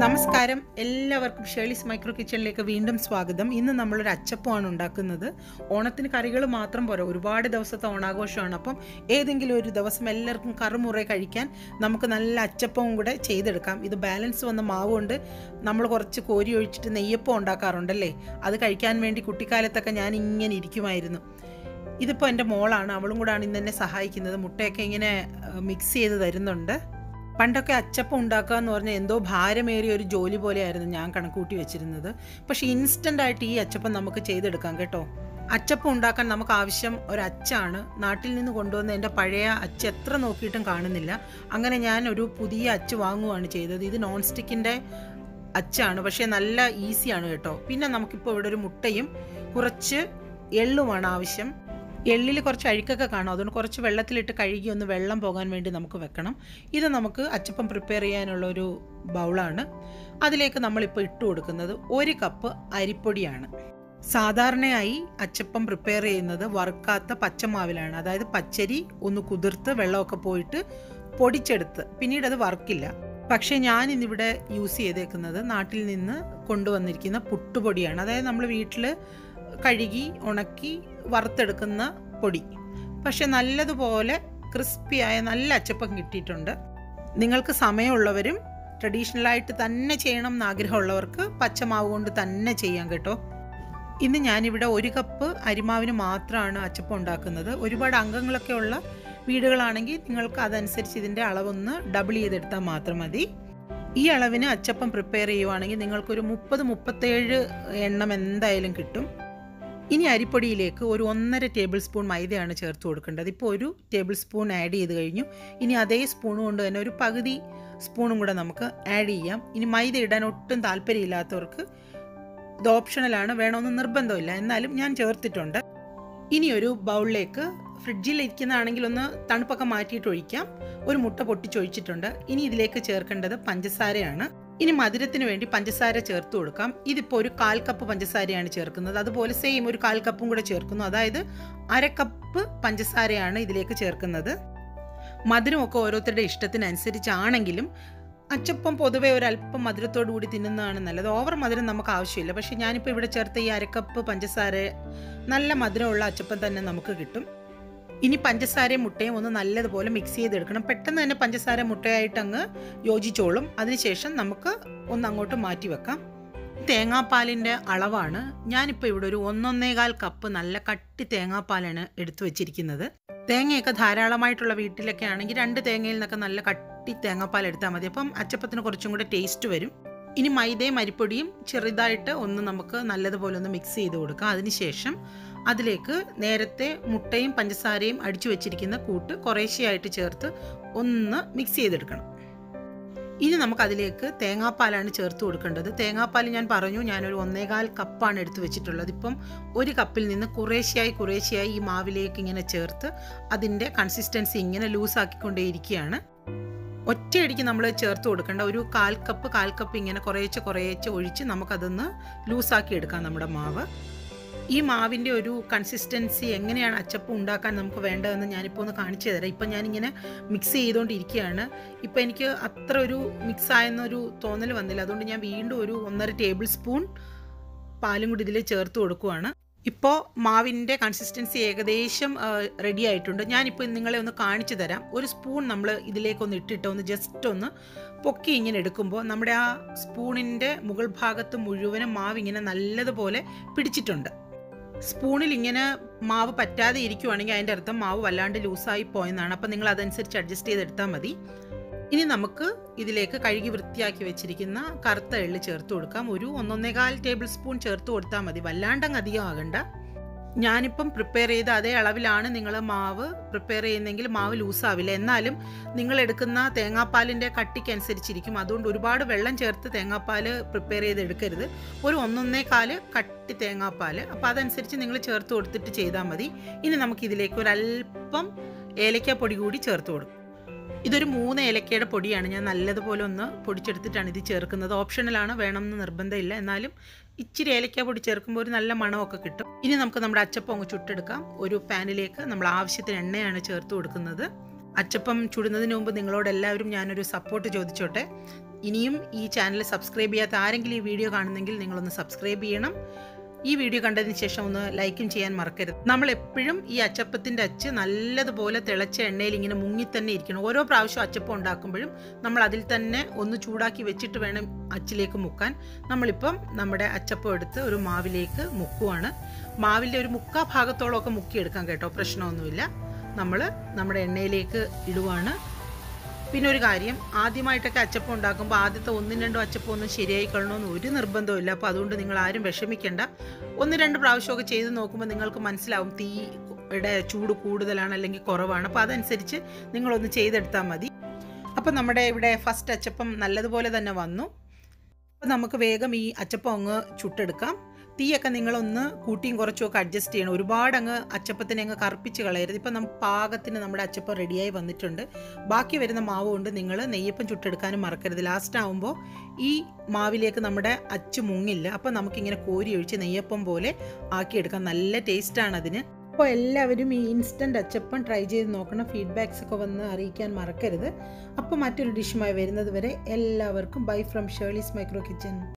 നമസ്കാരം എല്ലാവർക്കും ഷേളീസ് മൈക്രോ കിച്ചണിലേക്ക് വീണ്ടും സ്വാഗതം ഇന്ന് നമ്മളൊരു അച്ചപ്പമാണ് ഉണ്ടാക്കുന്നത് ഓണത്തിന് കറികൾ മാത്രം പോരാ ഒരുപാട് ദിവസത്തെ ഓണാഘോഷമാണ് അപ്പം ഏതെങ്കിലും ഒരു ദിവസം എല്ലാവർക്കും കറുമുറ കഴിക്കാൻ നമുക്ക് നല്ല അച്ചപ്പവും കൂടെ ചെയ്തെടുക്കാം ഇത് ബാലൻസ് വന്ന മാവ് കൊണ്ട് നമ്മൾ കുറച്ച് കോരി ഒഴിച്ചിട്ട് നെയ്യപ്പം ഉണ്ടാക്കാറുണ്ടല്ലേ അത് കഴിക്കാൻ വേണ്ടി കുട്ടിക്കാലത്തൊക്കെ ഞാൻ ഇങ്ങനെ ഇരിക്കുമായിരുന്നു ഇതിപ്പോൾ എൻ്റെ മോളാണ് അവളും കൂടാണ് ഇന്ന് എന്നെ സഹായിക്കുന്നത് മുട്ടയൊക്കെ ഇങ്ങനെ മിക്സ് ചെയ്ത് തരുന്നുണ്ട് പണ്ടൊക്കെ അച്ചപ്പം ഉണ്ടാക്കുക എന്ന് പറഞ്ഞാൽ എന്തോ ഭാരമേറിയ ഒരു ജോലി പോലെയായിരുന്നു ഞാൻ കണക്കൂട്ടി വെച്ചിരുന്നത് പക്ഷേ ഇൻസ്റ്റൻ്റ് ആയിട്ട് ഈ അച്ചപ്പം നമുക്ക് ചെയ്തെടുക്കാം കേട്ടോ അച്ചപ്പം ഉണ്ടാക്കാൻ നമുക്ക് ആവശ്യം ഒരു അച്ചാണ് നാട്ടിൽ നിന്ന് കൊണ്ടുവന്ന എൻ്റെ പഴയ അച്ച് എത്ര നോക്കിയിട്ടും കാണുന്നില്ല അങ്ങനെ ഞാൻ ഒരു പുതിയ അച്ച് വാങ്ങുകയാണ് ചെയ്തത് ഇത് നോൺ സ്റ്റിക്കിൻ്റെ അച്ചാണ് പക്ഷേ നല്ല ഈസിയാണ് കേട്ടോ പിന്നെ നമുക്കിപ്പോൾ ഇവിടെ ഒരു മുട്ടയും കുറച്ച് എള്ളുമാണ് ആവശ്യം എള്ളിൽ കുറച്ച് അഴുക്കൊക്കെ കാണും അതുകൊണ്ട് കുറച്ച് വെള്ളത്തിലിട്ട് കഴുകി ഒന്ന് വെള്ളം പോകാൻ വേണ്ടി നമുക്ക് വെക്കണം ഇത് നമുക്ക് അച്ചപ്പം പ്രിപ്പയർ ചെയ്യാനുള്ള ഒരു ബൗളാണ് അതിലേക്ക് നമ്മളിപ്പോൾ ഇട്ട് കൊടുക്കുന്നത് ഒരു കപ്പ് അരിപ്പൊടിയാണ് സാധാരണയായി അച്ചപ്പം പ്രിപ്പയർ ചെയ്യുന്നത് വറുക്കാത്ത പച്ചമാവിലാണ് അതായത് പച്ചരി ഒന്ന് കുതിർത്ത് വെള്ളമൊക്കെ പോയിട്ട് പൊടിച്ചെടുത്ത് പിന്നീട് അത് വറുക്കില്ല പക്ഷേ ഞാൻ ഇന്നിവിടെ യൂസ് ചെയ്തേക്കുന്നത് നാട്ടിൽ നിന്ന് കൊണ്ടുവന്നിരിക്കുന്ന പുട്ടുപൊടിയാണ് അതായത് നമ്മൾ വീട്ടിൽ കഴുകി ഉണക്കി വറുത്തെടുക്കുന്ന പൊടി പക്ഷെ നല്ലതുപോലെ ക്രിസ്പിയായ നല്ല അച്ചപ്പം കിട്ടിയിട്ടുണ്ട് നിങ്ങൾക്ക് സമയമുള്ളവരും ട്രഡീഷണലായിട്ട് തന്നെ ചെയ്യണം എന്ന് ആഗ്രഹമുള്ളവർക്ക് പച്ചമാവ് കൊണ്ട് തന്നെ ചെയ്യാം കേട്ടോ ഇന്ന് ഞാനിവിടെ ഒരു കപ്പ് അരിമാവിന് മാത്രമാണ് അച്ചപ്പം ഉണ്ടാക്കുന്നത് ഒരുപാട് അംഗങ്ങളൊക്കെ ഉള്ള വീടുകളാണെങ്കിൽ നിങ്ങൾക്ക് അതനുസരിച്ച് ഇതിൻ്റെ അളവൊന്ന് ഡബിൾ ചെയ്തെടുത്താൽ മാത്രം മതി ഈ അളവിന് അച്ചപ്പം പ്രിപ്പയർ ചെയ്യുവാണെങ്കിൽ നിങ്ങൾക്കൊരു മുപ്പത് മുപ്പത്തേഴ് എണ്ണം എന്തായാലും കിട്ടും ഇനി അരിപ്പൊടിയിലേക്ക് ഒരു ഒന്നര ടേബിൾ സ്പൂൺ മൈദയാണ് ചേർത്ത് കൊടുക്കേണ്ടത് ഇപ്പോൾ ഒരു ടേബിൾ സ്പൂൺ ആഡ് ചെയ്ത് കഴിഞ്ഞു ഇനി അതേ സ്പൂൺ കൊണ്ട് തന്നെ ഒരു പകുതി സ്പൂണും കൂടെ നമുക്ക് ആഡ് ചെയ്യാം ഇനി മൈദ ഇടാൻ ഒട്ടും താല്പര്യമില്ലാത്തവർക്ക് ഇത് ഓപ്ഷണലാണ് വേണമെന്ന് നിർബന്ധമില്ല എന്നാലും ഞാൻ ചേർത്തിട്ടുണ്ട് ഇനി ഒരു ബൗളിലേക്ക് ഫ്രിഡ്ജിൽ ഇരിക്കുന്നതാണെങ്കിൽ ഒന്ന് തണുപ്പൊക്കെ മാറ്റിയിട്ട് ഒഴിക്കാം ഒരു മുട്ട പൊട്ടിച്ചൊഴിച്ചിട്ടുണ്ട് ഇനി ഇതിലേക്ക് ചേർക്കേണ്ടത് പഞ്ചസാരയാണ് ഇനി മധുരത്തിന് വേണ്ടി പഞ്ചസാര ചേർത്ത് കൊടുക്കാം ഇതിപ്പോൾ ഒരു കാൽ കപ്പ് പഞ്ചസാരയാണ് ചേർക്കുന്നത് അതുപോലെ സെയിം ഒരു കാൽ കപ്പും കൂടെ ചേർക്കുന്നു അതായത് അര കപ്പ് പഞ്ചസാരയാണ് ഇതിലേക്ക് ചേർക്കുന്നത് മധുരമൊക്കെ ഓരോരുത്തരുടെ ഇഷ്ടത്തിനനുസരിച്ചാണെങ്കിലും അച്ചപ്പം പൊതുവെ ഒരല്പം മധുരത്തോടു കൂടി തിന്നുന്നതാണ് നല്ലത് ഓവർ മധുരം നമുക്ക് ആവശ്യമില്ല പക്ഷേ ഞാനിപ്പോൾ ഇവിടെ ചേർത്ത ഈ അരക്കപ്പ് പഞ്ചസാര നല്ല മധുരമുള്ള അച്ചപ്പം തന്നെ നമുക്ക് കിട്ടും ഇനി പഞ്ചസാരയും മുട്ടയും ഒന്ന് നല്ലതുപോലെ മിക്സ് ചെയ്തെടുക്കണം പെട്ടെന്ന് തന്നെ പഞ്ചസാര മുട്ടയായിട്ട് അങ്ങ് യോജിച്ചോളും അതിനുശേഷം നമുക്ക് ഒന്ന് അങ്ങോട്ട് മാറ്റി വെക്കാം തേങ്ങാപ്പാലിൻ്റെ അളവാണ് ഞാനിപ്പോൾ ഇവിടെ ഒരു ഒന്നൊന്നേകാൽ കപ്പ് നല്ല കട്ടി തേങ്ങാപ്പാലാണ് എടുത്തു വെച്ചിരിക്കുന്നത് തേങ്ങയൊക്കെ ധാരാളമായിട്ടുള്ള വീട്ടിലൊക്കെ ആണെങ്കിൽ രണ്ട് തേങ്ങയിൽ നിന്നൊക്കെ നല്ല കട്ടി തേങ്ങാപ്പാൽ എടുത്താൽ മതി അപ്പം അച്ചപ്പത്തിന് കുറച്ചും കൂടെ ടേസ്റ്റ് വരും ഇനി മൈദയും അരിപ്പൊടിയും ചെറുതായിട്ട് ഒന്ന് നമുക്ക് നല്ലതുപോലെ ഒന്ന് മിക്സ് ചെയ്ത് കൊടുക്കാം അതിനുശേഷം അതിലേക്ക് നേരത്തെ മുട്ടയും പഞ്ചസാരയും അടിച്ചു വെച്ചിരിക്കുന്ന കൂട്ട് കുറേശ്ശെയായിട്ട് ചേർത്ത് ഒന്ന് മിക്സ് ചെയ്തെടുക്കണം ഇനി നമുക്ക് അതിലേക്ക് തേങ്ങാപ്പാലാണ് ചേർത്ത് കൊടുക്കേണ്ടത് തേങ്ങാപ്പാൽ ഞാൻ പറഞ്ഞു ഞാനൊരു ഒന്നേകാൽ കപ്പാണ് എടുത്തു വെച്ചിട്ടുള്ളത് ഇപ്പം ഒരു കപ്പിൽ നിന്ന് കുറേശ്ശെയായി കുറേശ്ശെയായി ഈ മാവിലേക്ക് ഇങ്ങനെ ചേർത്ത് അതിൻ്റെ കൺസിസ്റ്റൻസി ഇങ്ങനെ ലൂസാക്കിക്കൊണ്ടേയിരിക്കുകയാണ് ഒറ്റയടിക്ക് നമ്മൾ ചേർത്ത് കൊടുക്കേണ്ട ഒരു കാൽ കപ്പ് കാൽ കപ്പ് ഇങ്ങനെ കുറേശ്ശെ കുറേശ്ശെ ഒഴിച്ച് നമുക്കതൊന്ന് ലൂസാക്കി എടുക്കാം നമ്മുടെ മാവ് ഈ മാവിൻ്റെ ഒരു കൺസിസ്റ്റൻസി എങ്ങനെയാണ് അച്ചപ്പം ഉണ്ടാക്കാൻ നമുക്ക് വേണ്ടതെന്ന് ഞാനിപ്പോൾ ഒന്ന് കാണിച്ചു തരാം ഇപ്പം ഞാനിങ്ങനെ മിക്സ് ചെയ്തുകൊണ്ടിരിക്കുകയാണ് ഇപ്പം എനിക്ക് അത്ര ഒരു മിക്സ് ആയെന്നൊരു തോന്നൽ വന്നില്ല അതുകൊണ്ട് ഞാൻ വീണ്ടും ഒരു ഒന്നര ടേബിൾ സ്പൂൺ പാലും കൂടി ഇതിൽ ചേർത്ത് കൊടുക്കുവാണ് ഇപ്പോൾ മാവിൻ്റെ കൺസിസ്റ്റൻസി ഏകദേശം റെഡി ആയിട്ടുണ്ട് ഞാനിപ്പോൾ നിങ്ങളെ ഒന്ന് കാണിച്ചു തരാം ഒരു സ്പൂൺ നമ്മൾ ഇതിലേക്കൊന്ന് ഇട്ടിട്ട് ഒന്ന് ജസ്റ്റ് ഒന്ന് പൊക്കി ഇങ്ങനെ എടുക്കുമ്പോൾ നമ്മുടെ ആ സ്പൂണിൻ്റെ മുകൾ ഭാഗത്ത് മുഴുവനും മാവ് ഇങ്ങനെ നല്ലതുപോലെ പിടിച്ചിട്ടുണ്ട് സ്പൂണിൽ ഇങ്ങനെ മാവ് പറ്റാതെ ഇരിക്കുവാണെങ്കിൽ അതിൻ്റെ അർത്ഥം മാവ് വല്ലാണ്ട് ലൂസായി പോയെന്നാണ് അപ്പം നിങ്ങൾ അതനുസരിച്ച് അഡ്ജസ്റ്റ് ചെയ്തെടുത്താൽ മതി ഇനി നമുക്ക് ഇതിലേക്ക് കഴുകി വൃത്തിയാക്കി വെച്ചിരിക്കുന്ന കറുത്ത എള്ള് ചേർത്ത് കൊടുക്കാം ഒരു ഒന്നൊന്നേകാൽ ടേബിൾ സ്പൂൺ ചേർത്ത് കൊടുത്താൽ മതി വല്ലാണ്ടങ്ങ് അധികം ആകണ്ട ഞാനിപ്പം പ്രിപ്പയർ ചെയ്ത അതേ അളവിലാണ് നിങ്ങൾ മാവ് പ്രിപ്പയർ ചെയ്യുന്നതെങ്കിൽ മാവ് ലൂസാവില്ല എന്നാലും നിങ്ങൾ എടുക്കുന്ന തേങ്ങാപ്പാലിൻ്റെ കട്ടിക്കനുസരിച്ചിരിക്കും അതുകൊണ്ട് ഒരുപാട് വെള്ളം ചേർത്ത് തേങ്ങാപ്പാൽ പ്രിപ്പയർ ചെയ്ത് എടുക്കരുത് ഒരു ഒന്നൊന്നേകാൽ കട്ടി തേങ്ങാപ്പാൽ അപ്പോൾ അതനുസരിച്ച് നിങ്ങൾ ചേർത്ത് കൊടുത്തിട്ട് ചെയ്താൽ മതി ഇനി നമുക്ക് ഇതിലേക്ക് ഒരല്പം ഏലക്കാപ്പൊടി കൂടി ചേർത്ത് കൊടുക്കും ഇതൊരു മൂന്ന് ഏലക്കയുടെ പൊടിയാണ് ഞാൻ നല്ലതുപോലെ ഒന്ന് പൊടിച്ചെടുത്തിട്ടാണ് ഇത് ചേർക്കുന്നത് ഓപ്ഷണലാണ് വേണമെന്ന് നിർബന്ധമില്ല എന്നാലും ഇച്ചിരി ഏലക്ക പൊടി ചേർക്കുമ്പോൾ ഒരു നല്ല മണമൊക്കെ കിട്ടും ഇനി നമുക്ക് നമ്മുടെ അച്ചപ്പം അങ്ങ് ചുട്ടെടുക്കാം ഒരു പാനിലേക്ക് നമ്മൾ ആവശ്യത്തിന് എണ്ണയാണ് ചേർത്ത് കൊടുക്കുന്നത് അച്ചപ്പം ചുടുന്നതിന് മുമ്പ് നിങ്ങളോട് എല്ലാവരും ഞാനൊരു സപ്പോർട്ട് ചോദിച്ചോട്ടെ ഇനിയും ഈ ചാനൽ സബ്സ്ക്രൈബ് ചെയ്യാത്ത ആരെങ്കിലും ഈ വീഡിയോ കാണുന്നെങ്കിൽ നിങ്ങളൊന്ന് സബ്സ്ക്രൈബ് ചെയ്യണം ഈ വീഡിയോ കണ്ടതിന് ശേഷം ഒന്ന് ലൈക്കും ചെയ്യാൻ മറക്കരുത് നമ്മൾ എപ്പോഴും ഈ അച്ചപ്പത്തിൻ്റെ അച്ച് നല്ലതുപോലെ തിളച്ച എണ്ണയിൽ ഇങ്ങനെ മുങ്ങി തന്നെ ഇരിക്കണം ഓരോ പ്രാവശ്യം അച്ചപ്പം ഉണ്ടാക്കുമ്പോഴും നമ്മൾ അതിൽ തന്നെ ഒന്ന് ചൂടാക്കി വെച്ചിട്ട് വേണം അച്ചിലേക്ക് മുക്കാൻ നമ്മളിപ്പം നമ്മുടെ അച്ചപ്പം എടുത്ത് ഒരു മാവിലേക്ക് മുക്കുവാണ് മാവിൻ്റെ ഒരു മുക്കാ ഭാഗത്തോളമൊക്കെ മുക്കിയെടുക്കാം കേട്ടോ പ്രശ്നമൊന്നുമില്ല നമ്മൾ നമ്മുടെ എണ്ണയിലേക്ക് ഇടുവാണ് പിന്നെ ഒരു കാര്യം ആദ്യമായിട്ടൊക്കെ അച്ചപ്പം ഉണ്ടാക്കുമ്പോൾ ആദ്യത്തെ ഒന്നും രണ്ടും അച്ചപ്പം ഒന്നും ശരിയായി കൊള്ളണമെന്ന് ഒരു നിർബന്ധമില്ല അപ്പോൾ അതുകൊണ്ട് നിങ്ങൾ ആരും വിഷമിക്കേണ്ട ഒന്ന് രണ്ട് പ്രാവശ്യമൊക്കെ ചെയ്ത് നോക്കുമ്പോൾ നിങ്ങൾക്ക് മനസ്സിലാവും തീയുടെ ചൂട് കൂടുതലാണ് അല്ലെങ്കിൽ കുറവാണ് അപ്പോൾ അതനുസരിച്ച് നിങ്ങളൊന്ന് ചെയ്തെടുത്താൽ മതി അപ്പോൾ നമ്മുടെ ഇവിടെ ഫസ്റ്റ് അച്ചപ്പം നല്ലതുപോലെ തന്നെ വന്നു അപ്പോൾ നമുക്ക് വേഗം ഈ അച്ചപ്പം അങ്ങ് ചുട്ടെടുക്കാം തീയൊക്കെ നിങ്ങളൊന്ന് കൂട്ടിയും കുറച്ചും ഒക്കെ അഡ്ജസ്റ്റ് ചെയ്യണം ഒരുപാട് അങ്ങ് അച്ചപ്പത്തിനെ അങ്ങ് കറുപ്പിച്ച് കളയരുത് ഇപ്പം നമ്മൾ പാകത്തിന് നമ്മുടെ അച്ചപ്പം റെഡിയായി വന്നിട്ടുണ്ട് ബാക്കി വരുന്ന മാവ് കൊണ്ട് നിങ്ങൾ നെയ്യപ്പം ചുട്ടെടുക്കാനും മറക്കരുത് ലാസ്റ്റ് ആകുമ്പോൾ ഈ മാവിലേക്ക് നമ്മുടെ അച്ച് മുങ്ങില്ല അപ്പം നമുക്കിങ്ങനെ കോരി ഒഴിച്ച് നെയ്യപ്പം പോലെ ആക്കിയെടുക്കാം നല്ല ടേസ്റ്റാണ് അതിന് അപ്പോൾ എല്ലാവരും ഈ ഇൻസ്റ്റൻറ്റ് അച്ചപ്പം ട്രൈ ചെയ്ത് നോക്കണം ഫീഡ്ബാക്സ് ഒക്കെ വന്ന് അറിയിക്കാൻ മറക്കരുത് അപ്പോൾ മറ്റൊരു ഡിഷുമായി വരുന്നത് വരെ എല്ലാവർക്കും bye from Shirley's micro kitchen